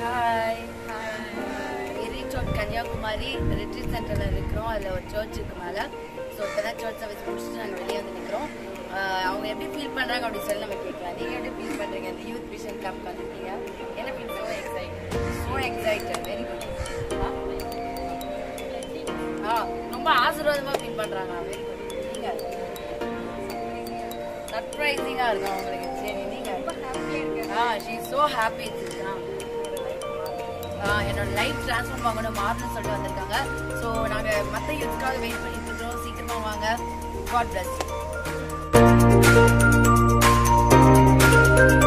hi reach Kanyakumari retreat சென்டரில் இருக்கிறோம் அதில் ஒரு சர்ச் இருக்கு மேலே ஸோ இப்போ தான் சர்ச் சர்வீஸ் முடிச்சுட்டு நாங்கள் வெளியே வந்து நிற்கிறோம் அவங்க எப்படி ஃபீல் பண்ணுறாங்க அப்படின்னு சொல்லி நம்ம கேட்கலாம் நீங்கள் எப்படி ஃபீல் பண்ணுறீங்க இந்த யூத் விஷன் கேம்ப் வந்துருக்கீங்க என்ன feel so excited so excited very good ஆ ரொம்ப ஆசீர்வாதமாக ஃபீல் பண்ணுறாங்க வெரி குட் நீங்கள் சர்ப்ரைசிங்காக இருக்கும் அவங்களுக்கு சரி நீங்கள் ரொம்ப ஹாப்பியா இருக்கேன் ஆ ஷீ ஸோ ஹாப்பி என்னோட லைஃப் ட்ரான்ஸ்ஃபார்ம் ஆகணும் மாறணும்னு சொல்லிட்டு வந்திருக்காங்க ஸோ நாங்கள் மற்ற யூத்துக்காக வெயிட் பண்ணிட்டு இருக்கோம் சீக்கிரமா வாங்க காட் பிளஸ்